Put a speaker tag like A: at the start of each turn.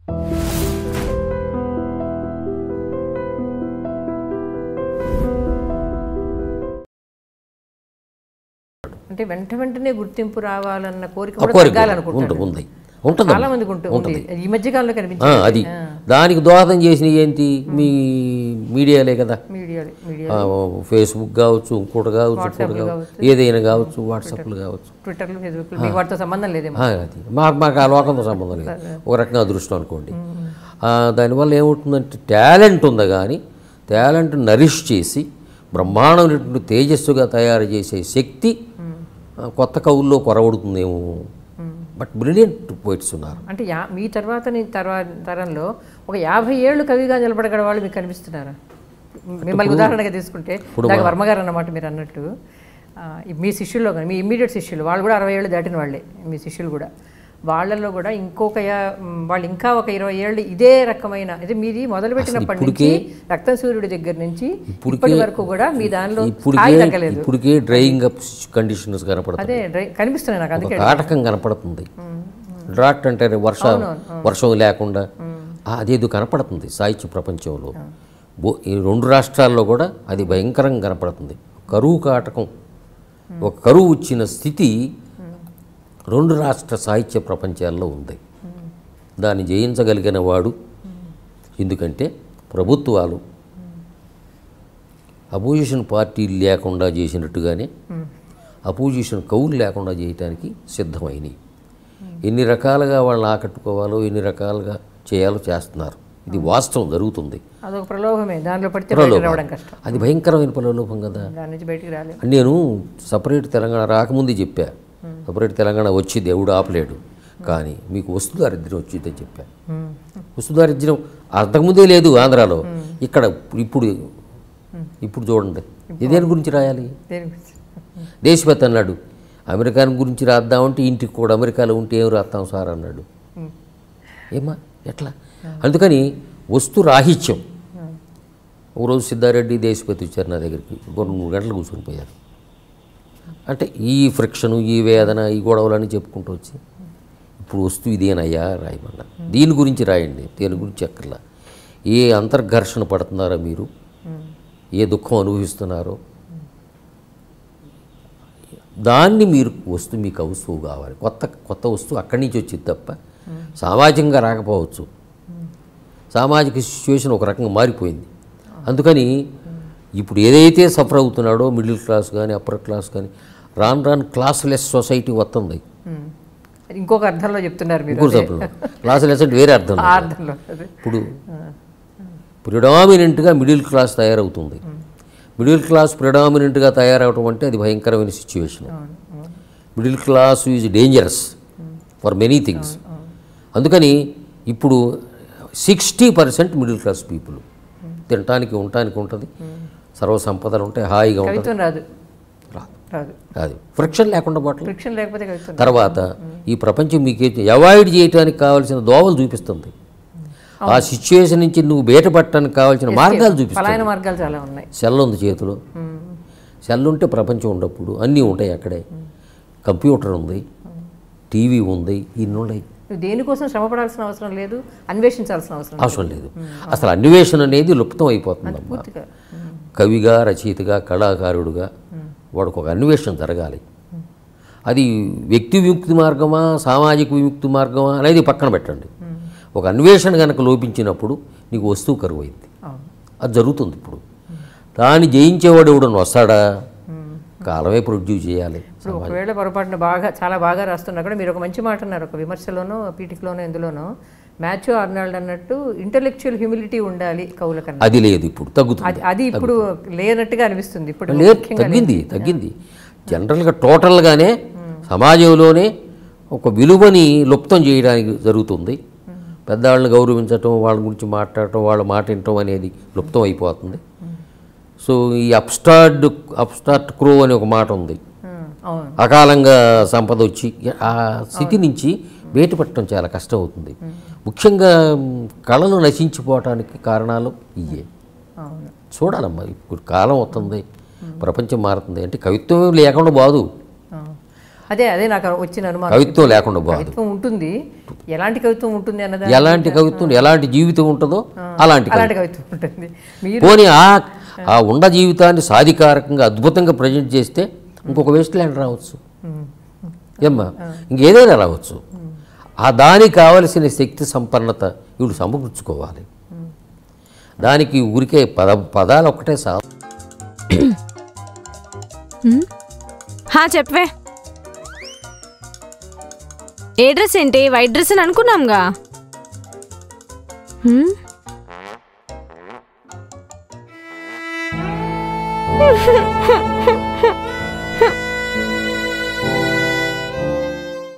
A: అంటే వెంట వెంటనే గుర్తింపు రావాలన్న కోరిక
B: ఆ
A: కూడా
B: కోరిక
A: తగ్గాలనుకుంటారు
B: ఉంది ఉంది ఉంటుంది
A: చాలా మందికి ఉంటుంది ఉంది. ఈ మధ్య కాలంలో
B: ఆ,
A: కనిపించింది
B: అది దానికి దోహదం చేసినవి ఏంటి మీ మీడియాలే కదా
A: మీడియా మీడియా
B: ఆ, ఫేస్బుక్ కావచ్చు ఇంకోటి కావచ్చు ఇంకోటి కావచ్చు ఏదైనా కావచ్చు వాట్సాప్లు కావచ్చు
A: ట్విట్టర్లు ఫేస్బుక్ మీకు వాటితో సంబంధం లేదేమో
B: ఆ, అది మాకు మాకు ఆ లోకంతో సంబంధం లేదు ఒక రకంగా అదృష్టం అనుకోండి ఆ, దానివల్ల ఏమవుతుందంటే టాలెంట్ ఉంది కానీ టాలెంట్ నరిష్ చేసి బ్రహ్మాండమైనటువంటి తేజస్సుగా తయారు చేసే శక్తి ఆ, కొత్త కవుల్లో కొరవడుతుందేమో బట్ బ్రిలియంట్ పోయిట్స్ ఉన్నారు
A: అంటే యా మీ తర్వాత నీ తర్వాత తరంలో ఒక యాభై ఏళ్ళు కవిగా నిలబడగల వాళ్ళు మీకు కనిపిస్తున్నారా మిమ్మల్ని ఉదాహరణగా తీసుకుంటే దాకా వర్మగారు అన్నమాట మీరు అన్నట్టు ఆ, మీ శిష్యుల్లో కానీ మీ ఇమ్మీడియట్ శిష్యులు వాళ్ళు కూడా అరవై ఏళ్ళు దాటిన వాళ్ళే మీ శిష్యులు కూడా వాళ్ళల్లో కూడా ఇంకొక యా- మ్, వాళ్ళు ఇంకా ఒక ఇరవై ఏళ్ళు ఇదే రకమైన ఇది మీది మొదలుపెట్టినప్పటి నుంచి రక్తం సూర్యుడి దగ్గర నుంచి ఇప్పటి వరకు కూడా మీ దానిలో స్థాయి
B: ఇప్పటికే
A: తగ్గలేదు
B: ఇప్పటికే డ్రైయింగ్ అప్ కండిషన్స్ కనపడతాయి
A: అదే డ్రై- కనిపిస్తున్నాయి నాకు అందుకే
B: ఒక కాటకం కనపడుతుంది డ్రాట్ అంటే వర్ష వర్షం లేకుండా ఆ, అదేదో కనపడుతుంది సాహిత్య ప్రపంచంలో బో ఈ రెండు రాష్ట్రాల్లో కూడా అది భయంకరంగా కనపడుతుంది కరువు కాటకం ఒక కరువు వచ్చిన స్థితి రెండు రాష్ట్ర సాహిత్య ప్రపంచాల్లో ఉంది దాన్ని జయించగలిగిన వాడు ఎందుకంటే ప్రభుత్వాలు అపోజిషన్ పార్టీలు లేకుండా చేసినట్టుగానే అపోజిషన్ కవులు లేకుండా చేయటానికి సిద్ధమైనవి ఎన్ని రకాలుగా వాళ్ళని ఆకట్టుకోవాలో ఎన్ని రకాలుగా చేయాలో చేస్తున్నారు ఇది వాస్తవం జరుగుతుంది
A: అదొక ప్రలోభమే దానిలో పడితే బయటకు రావడం కష్టం
B: అది భయంకరమైన ప్రలోభం కదా
A: దాని నుంచి బయటికి రాలేదు
B: నేను సపరేట్ తెలంగాణ రాకముందే చెప్పా సపరేట్ తెలంగాణ వచ్చి దేవుడు ఆపలేడు కానీ మీకు వస్తు దారిద్ర్యం వచ్చిందని చెప్పా వస్తు దారిద్ర్యం అంతకుముందే లేదు ఆంధ్రాలో ఇక్కడ ఇప్పుడు ఇప్పుడు చూడండి ఇదేని గురించి రాయాలి
A: దేని గురించి
B: దేశభక్తి అన్నాడు అమెరికాని గురించి రాద్దామంటే ఇంటికి కూడా అమెరికాలో ఉంటే ఏం రాస్తాం సార్ అన్నాడు ఏమా ఎట్లా అందుకని వస్తు రాహిత్యం ఒకరోజు సిద్ధారెడ్డి దేశపతి వచ్చారు నా దగ్గరికి కొన్ని మూడు గంటలు కూర్చొని పోయారు అంటే ఈ ఫ్రిక్షను ఈ వేదన ఈ గొడవలని చెప్పుకుంటూ వచ్చి ఇప్పుడు వస్తూ ఇదేనయ్యా రాయమన్నా దీని గురించి రాయండి దేని గురించి ఎక్కర్లా ఏ అంతర్ఘర్షణ పడుతున్నారో మీరు ఏ దుఃఖం అనుభవిస్తున్నారో దాన్ని మీరు వస్తు మీకు వస్తువు కావాలి కొత్త కొత్త వస్తువు అక్కడి నుంచి వచ్చింది తప్ప సామాజికంగా రాకపోవచ్చు సామాజిక సిచ్యువేషన్ ఒక రకంగా మారిపోయింది అందుకని ఇప్పుడు ఏదైతే సఫర్ అవుతున్నాడో మిడిల్ క్లాస్ కానీ అప్పర్ క్లాస్ కానీ రాను రాను క్లాస్లెస్ సొసైటీ వస్తుంది
A: ఉమ్. ఇంకొక అర్థంలో చెప్తున్నారు మీరు
B: ఇంకో సభలో క్లాస్లెస్ అంటే వేరే అర్థం
A: ఆ అర్థంలో అదే
B: ఇప్పుడు ప్రిడామినెంట్గా మిడిల్ క్లాస్ తయారవుతుంది మిడిల్ క్లాస్ ప్రిడామినెంట్గా తయారవటం అంటే అది భయంకరమైన situation middle class is dangerous for many things అందుకని ఇప్పుడు sixty percent middle class people తినటానికి ఉండటానికి ఉంటుంది సర్వసంపదలు ఉంటాయి హాయిగా ఉంటుంది
A: కవిత్వం రాదు
B: రాదు
A: రాదు
B: అది ఫ్రిక్షన్ లేకుండా పోవట్లేదు
A: ఫ్రిక్షన్ లేకపోతే కవిత్వం రాదు.
B: తర్వాత ఈ ప్రపంచం మీకు అవాయిడ్ చేయడానికి కావాల్సిన దోవలు చూపిస్తుంది ఆ సిచ్యువేషన్ నుంచి నువ్వు బయటపడటానికి కావాల్సిన మార్గాలు చూపిస్తుంది
A: పలాయన మార్గాలు చాలా ఉన్నాయి
B: సెల్ ఉంది చేతిలో సెల్ ఉంటే ప్రపంచం ఉండప్పుడు అన్నీ ఉంటాయి అక్కడే కంప్యూటర్ ఉంది టీవీ ఉంది ఇన్ని ఉన్నాయి
A: నువ్వు దేనికోసం శ్రమ పడాల్సిన అవసరం లేదు అన్వేషించాల్సిన అవసరం లేదు.
B: అవసరం లేదు అసలు అన్వేషణ అనేది లుప్తం అయిపోతుందమ్మా
A: పూర్తిగా
B: కవిగా రచయితగా కళాకారుడుగా వాడికి ఒక అన్వేషణ జరగాలి అది వ్యక్తి విముక్తి మార్గమా సామాజిక విముక్తి మార్గమా అనేది పక్కన పెట్టండి ఒక అన్వేషణ కనుక లోపించినప్పుడు నీకు వస్తువు కరువు అయింది
A: అవును
B: అది జరుగుతుంది ఇప్పుడు దాన్ని జయించేవాడు ఎవడన్నా వస్తాడా కాలమే ప్రొడ్యూస్ చేయాలి
A: ఇప్పుడు ఒకవేళ పొరపాటున బాగా చాలా బాగా రాస్తున్నా కూడా మీరు ఒక మంచి మాట అన్నారు ఒక విమర్శలోనో పీఠికలోనో ఎందులోనో మ్యాథ్యూ ఆర్నాల్డ్ అన్నట్టు ఇంటలెక్చువల్ హ్యూమిలిటీ ఉండాలి కవుల కన్నా
B: అది లేదు ఇప్పుడు తగ్గుతుంది
A: అది అది ఇప్పుడు లేనట్టుగా అనిపిస్తుంది ఇప్పుడు
B: లేదు తగ్గింది తగ్గింది జనరల్గా టోటల్గానే సమాజంలోనే ఒక విలువని లుప్తం చేయడానికి జరుగుతుంది పెద్దవాళ్ళని గౌరవించటం వాళ్ళ గురించి మాట్లాడటం వాళ్ళ మాట వినటం అనేది లుప్తం అయిపోతుంది సో ఈ అప్స్టార్డ్ అప్స్టార్ట్ క్రో అనే ఒక మాట ఉంది
A: ఉమ్, అవును
B: అకాలంగా సంపద వచ్చి ఆ స్థితి నుంచి బయటపడటం చాలా కష్టం అవుతుంది ముఖ్యంగా మ్, కళలు నశించిపోవటానికి కారణాలు ఇవే
A: అవును
B: చూడాలమ్మా ఇప్పుడు కాలం వస్తుంది ప్రపంచం మారుతుంది అంటే కవిత్వం లేకుండా బాదు
A: అవును. అదే అదే నాకు వచ్చిన అనుమానం
B: కవిత్వం లేకుండా పోదు
A: కవిత్వం ఉంటుంది ఎలాంటి కవిత్వం ఉంటుంది అన్నదా
B: ఎలాంటి కవిత్వం ఎలాంటి జీవితం ఉంటుందో అలాంటి కవిత్వం.
A: అలాంటి కవిత్వం ఉంటుంది మీరు
B: పోనీ ఆ ఆ ఉండ జీవితాన్ని సాధికారకంగా అద్భుతంగా ప్రజెంట్ చేస్తే ఇంకొక వేస్ట్ ల్యాండ్ రావచ్చు ఏమ్మా ఇంకేదైనా రావచ్చు ఆ దానికి కావలసిన శక్తి సంపన్నత వీడు సమకూర్చుకోవాలి దానికి ఊరికే పద పదాలు ఒక్కటే సా
C: హా చెప్పవే ఏ డ్రెస్ ఏంటి వైట్ డ్రెస్ అని అనుకున్నాంగా హ్మ్?